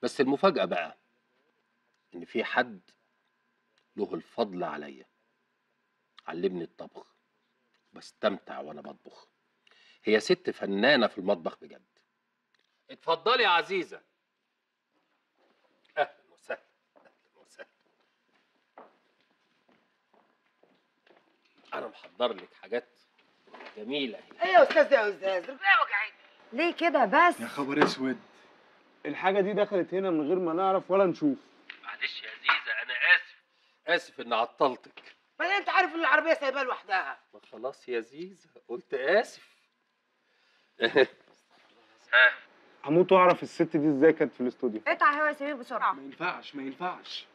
بس المفاجاه بقى ان في حد له الفضل عليا علمني الطبخ بستمتع وانا بطبخ هي ست فنانه في المطبخ بجد اتفضلي يا عزيزه اهلا وسهلا اهلا وسهلا انا محضر لك حاجات جميله هي ايه يا استاذ يا استاذ رجلي وجعتني ليه كده بس يا خبر اسود الحاجه دي دخلت هنا من غير ما نعرف ولا نشوف معلش يا زيزه انا اسف اسف اني عطلتك بعدين انت عارف ان العربيه سايباها لوحدها ما خلاص يا زيزه قلت اسف هموت واعرف الست دي ازاي كانت في الاستوديو اقطع هوا يا سمير بسرعه ما ينفعش ما ينفعش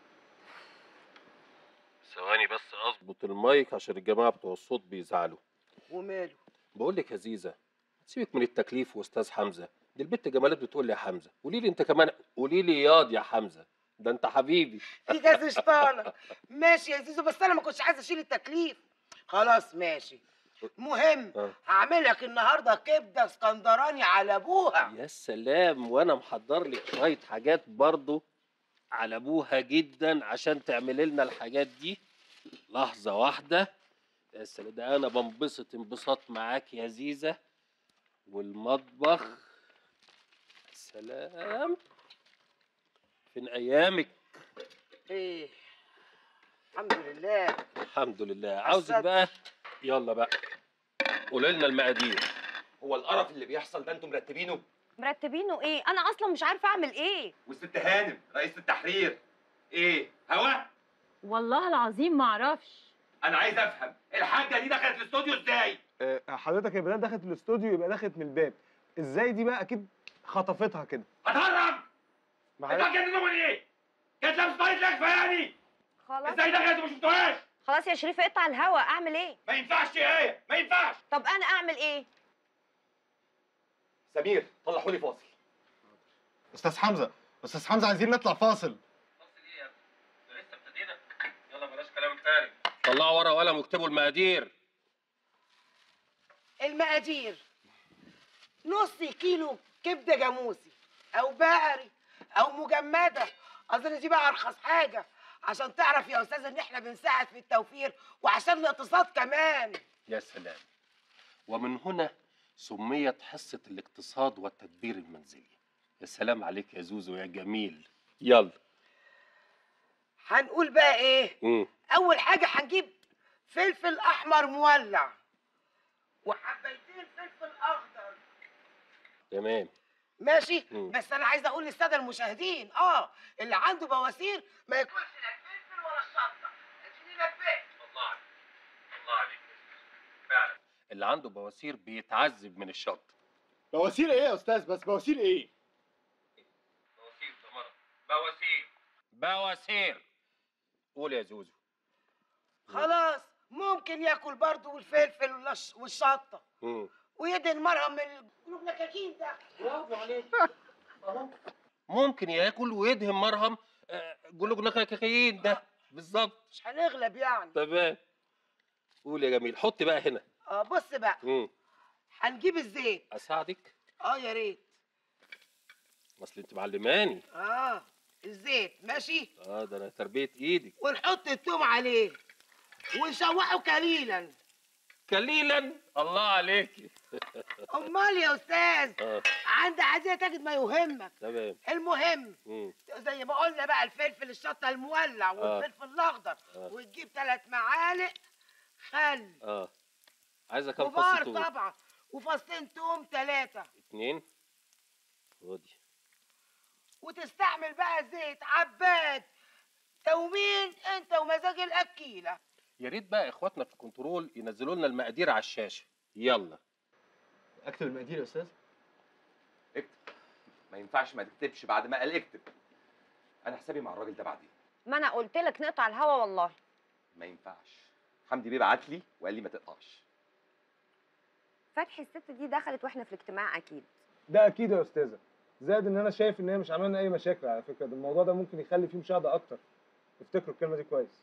ثواني بس اظبط المايك عشان الجماعه بتوع الصوت بيزعلوا وماله بقول لك يا زيزه سيبك من التكليف واستاذ حمزه دي البت جمالات بتقول لي يا حمزه قولي لي انت كمان قولي لي ياض يا حمزه ده انت حبيبي في كاس شطانه ماشي يا زيزو بس انا ما كنتش عايز اشيل التكليف خلاص ماشي مهم آه. هعمل لك النهارده كبده اسكندراني على ابوها يا سلام وانا محضر لك شويه حاجات برضو على ابوها جدا عشان تعملي لنا الحاجات دي لحظه واحده يا سلام ده انا بنبسط انبساط معاك يا زيزه والمطبخ يا سلام فين ايامك ايه الحمد لله الحمد لله عاوزك حسن. بقى يلا بقى قولي لنا المقادير هو القرف اللي بيحصل ده انتم مرتبينه مرتبينه ايه انا اصلا مش عارفه اعمل ايه والست هانم رئيس التحرير ايه هوا والله العظيم ما اعرفش انا عايز افهم الحاجه دي دخلت الاستوديو ازاي آه، حضرتك يا بلال دخلت الاستوديو يبقى دخلت من الباب ازاي دي بقى اكيد خطفتها كده هتهرب ما انت هي- فاكر نظام ايه كانت لابس طاقية لكفه يعني خلاص ازاي دخلت وما شفتوهاش خلاص يا شريف اقطع الهوا اعمل ايه ما ينفعش يا ايه ما ينفعش طب انا اعمل ايه سمير طلعوا لي فاصل استاذ حمزه استاذ حمزه عايزين نطلع فاصل لسه ابتدينا يلا بلاش كلام فارغ طلعوا ورقه وقلم واكتبوا المقادير المقادير نص كيلو كبده جاموسي او بقري او مجمده اظن دي بقى ارخص حاجه عشان تعرف يا استاذ ان احنا بنساعد في التوفير وعشان الاقتصاد كمان يا سلام ومن هنا سميت حصة الاقتصاد والتدبير المنزلي يا سلام عليك يا زوزو يا جميل يلا هنقول بقى ايه مم. اول حاجه هنجيب فلفل احمر مولع وحبيتين فلفل اخضر تمام ماشي مم. بس انا عايزه اقول للساده المشاهدين اه اللي عنده بواسير ما ياكلش لا الفلفل ولا الشطه اديني نبهت الله عليك الله عليك فعلا اللي عنده بواسير بيتعذب من الشط بواسير ايه يا استاذ بس بواسير ايه بواسير ده مرض بواسير بواسير قول يا زوزو خلاص ممكن ياكل برضه الفلفل والش- والشطه مم. ويدهن مرهم من الجلوكاكين ده برافو عليك أهو. ممكن ياكل ويدهن مرهم جلوجناكاكايين ده بالظبط مش هنغلب يعني تمام قول يا جميل حط بقى هنا اه بص بقى مم. هنجيب الزيت اساعدك اه يا ريت اصل انت معلماني اه الزيت ماشي اه ده انا تربيه ايدك ونحط التوم عليه ونشوحه قليلا قليلا الله عليك امال يا استاذ اه عند عزيزه تجد ما يهمك تمام المهم مم. زي ما قلنا بقى الفلفل الشطه المولع والفلفل الاخضر آه. وتجيب ثلاث معالق خل اه عايزه كام فص كبار توم طبعا وفصين توم ثلاثه اتنين خدي وتستعمل بقى زيت عباد تومين انت ومزاج الاكيله يا ريت بقى اخواتنا في الكنترول ينزلوا لنا المقادير على الشاشه يلا اكتب المقادير يا استاذ اكتب ما ينفعش ما تكتبش بعد ما قال اكتب انا حسابي مع الراجل ده بعدين ما انا قلت لك نقطع الهوا والله ما ينفعش حمدي بيه بعت لي وقال لي ما تقطعش فتحي الست دي دخلت واحنا في الاجتماع اكيد ده اكيد يا استاذه زائد ان انا شايف ان هي مش عامله لنا اي مشاكل على فكره ده الموضوع ده ممكن يخلي فيه مشاهده اكتر افتكروا الكلمه دي كويس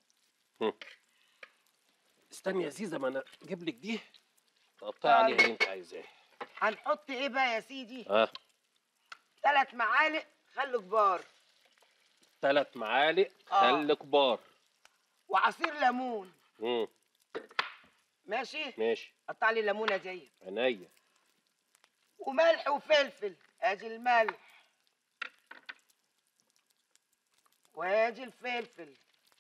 استني يا زيزه ما انا اجيب لك دي تقطعي عليها اللي انت عايزاه هنحط ايه بقى يا سيدي اه ثلاث معالق خل كبار ثلاث معالق آه. خل كبار وعصير ليمون مم. ماشي ماشي قطع لي الليمونه دي عينيا وملح وفلفل ادي الملح وادي الفلفل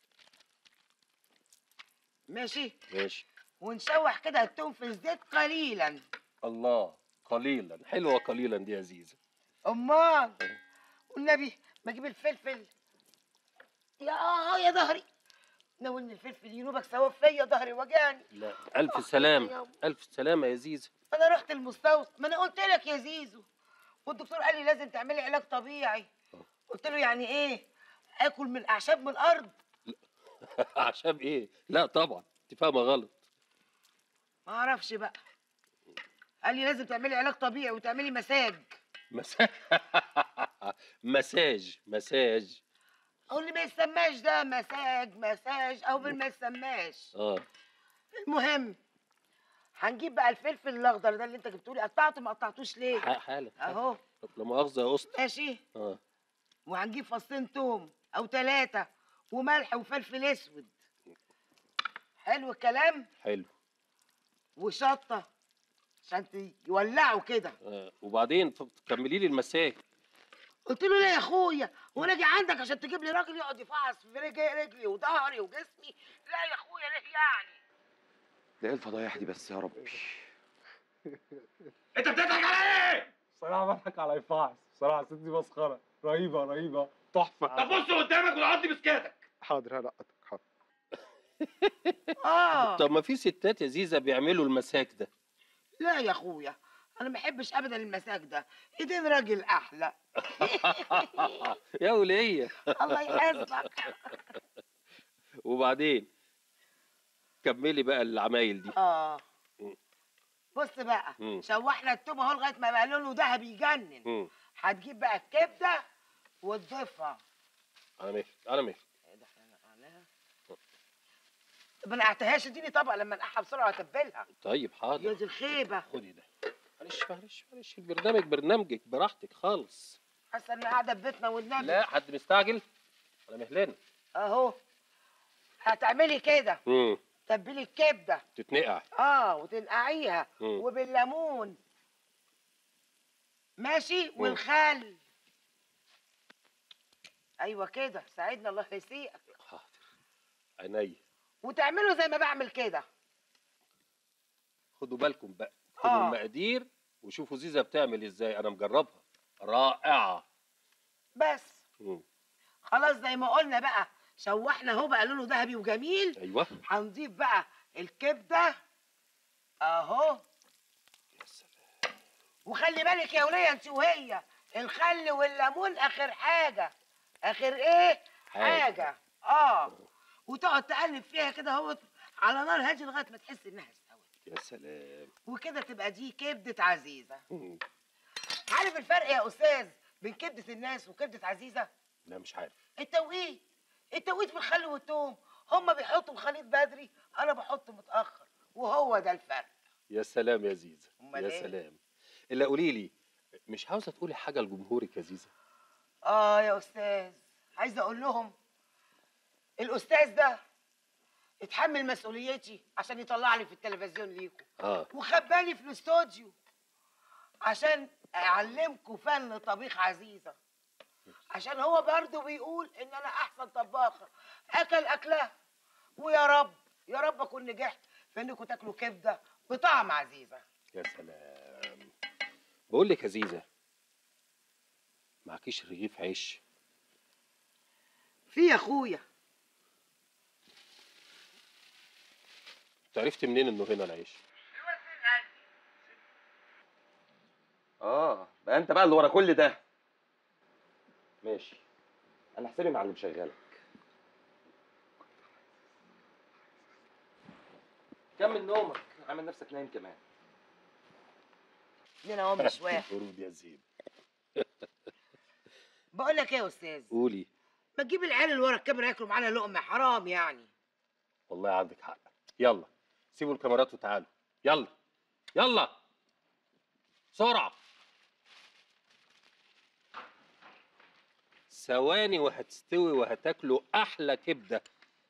ماشي ماشي ونشوح كده التوم في الزيت قليلا الله قليلا حلوه قليلا دي يا زيزه امال والنبي ما اجيب الفلفل يا اه يا ظهري ناولني الفلفل ينوبك سوا فيا ظهري وجعني لا الف سلامه الف سلامه يا زيزه انا رحت المستوصف ما انا قلت لك يا زيزو والدكتور قال لي لازم تعملي علاج طبيعي قلت له يعني ايه اكل من اعشاب من الارض اعشاب ايه لا طبعا انت فاهمه غلط ما اعرفش بقى قال لي لازم تعملي علاج طبيعي وتعملي مساج مساج مساج مساج او اللي ما يسماش ده مساج مساج او باللي ما يسماش اه المهم هنجيب بقى الفلفل الاخضر ده اللي انت جبته لي قطعته ما قطعتوش ليه ح- حالا اهو طب لا مؤاخذه يا اسطى ماشي اه وهنجيب فصين توم او ثلاثة وملح وفلفل اسود حلو الكلام حلو وشطة عشان يولعوا كده آه. وبعدين ف- كملي لي المساج قلت له لا يا اخويا هو انا اجي عندك عشان تجيب لي راجل يقعد يفعص في رجلي رجلي وظهري وجسمي لا يا اخويا ليه يعني ده ايه الفضايح دي بس يا ربي انت بتضحك على ايه؟ بصراحه بضحك على يفعص بصراحه الست دي مسخره رهيبه رهيبه تحفه طب بص قدامك وعضي مسكاتك حاضر هلقطك حاضر اه طب ما في ستات يا زيزه بيعملوا المساج ده لا يا اخويا انا ما بحبش ابدا المساج ده ايدين راجل احلى يا وليه الله يحفظك وبعدين كملي بقى العمايل دي اه مم. بص بقى مم. شوحنا التوم اهو لغايه ما بقى لونه ذهبي يجنن مم. هتجيب بقى الكبده وتضيفها انا ماشي انا ماشي إيه ده إحنا نقعناها؟ طب ما نقعتهاش اديني طبق لما انقعها بسرعه واتبلها طيب يا حاضر دي الخيبه خدي ده معلش معلش معلش البرنامج برنامجك براحتك خالص حاسه اني قاعده في بيتنا والنبي لا حد مستعجل انا مهلان اهو هتعملي كده امم تبلي الكبده تتنقع اه وتنقعيها مم. وبالليمون ماشي والخل ايوه كده ساعدنا الله يسيئك حاضر عينيا وتعملوا زي ما بعمل كده خدوا بالكم بقى خدوا آه. المقادير وشوفوا زيزه بتعمل ازاي انا مجربها رائعه بس مم. خلاص زي ما قلنا بقى شوحنا اهو بقى لونه ذهبي وجميل ايوه هنضيف بقى الكبده اهو يا سلام وخلي بالك يا وليه انت وهي الخل والليمون اخر حاجه اخر ايه حاجة. حاجه اه وتقعد تقلب فيها كده اهو على نار هاديه لغايه ما تحس انها استوت يا سلام وكده تبقى دي كبده عزيزه مم. عارف الفرق يا استاذ بين كبده الناس وكبده عزيزه لا مش عارف التوقيت التوقيت في الخل والثوم هم بيحطوا الخليط بدري انا بحطه متاخر وهو ده الفرق يا سلام يا زيزه أمال يا إيه؟ سلام الا قولي لي مش عاوزه تقولي حاجه لجمهورك يا زيزه اه يا استاذ عايزه اقول لهم الاستاذ ده اتحمل مسؤوليتي عشان يطلعني في التلفزيون ليكم اه وخباني في الاستوديو عشان اعلمكم فن طبيخ عزيزه عشان هو برضه بيقول ان انا احسن طباخه اكل اكلها ويا رب يا رب اكون نجحت في انكم تاكلوا كبده بطعم عزيزه يا سلام بقول لك يا زيزه معكيش رغيف عيش في يا اخويا انت عرفت منين انه هنا العيش اه بقى انت بقى اللي ورا كل ده ماشي انا حسابي مع اللي مشغلك كمل نومك عامل نفسك نايم كمان هنا هو مش واحد ورود يا زين بقول لك ايه يا استاذ قولي ما تجيب العيال اللي ورا الكاميرا ياكلوا معانا لقمه حرام يعني والله عندك حق يلا سيبوا الكاميرات وتعالوا يلا يلا بسرعه ثواني وهتستوي وهتاكلوا احلى كبده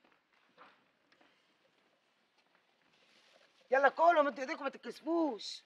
يلا كلوا انتوا ايديكم ما تتكسفوش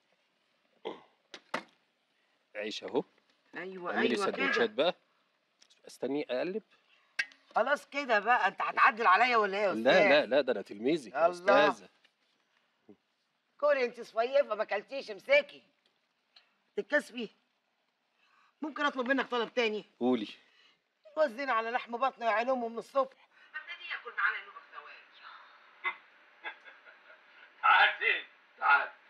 عيش اهو ايوه اعملي ايوه سندوتشات كده بقى استني اقلب خلاص كده بقى انت هتعدل عليا ولا ايه يا استاذ لا لا لا ده انا تلميذك يا الله. استاذه كوري انت صفيفه ما اكلتيش امسكي تتكسفي ممكن اطلب منك طلب تاني قولي وزنا على لحم بطنه يا عين امه من الصبح ابتدي ياكل معانا يا نوبك ثواني تعال زين تعال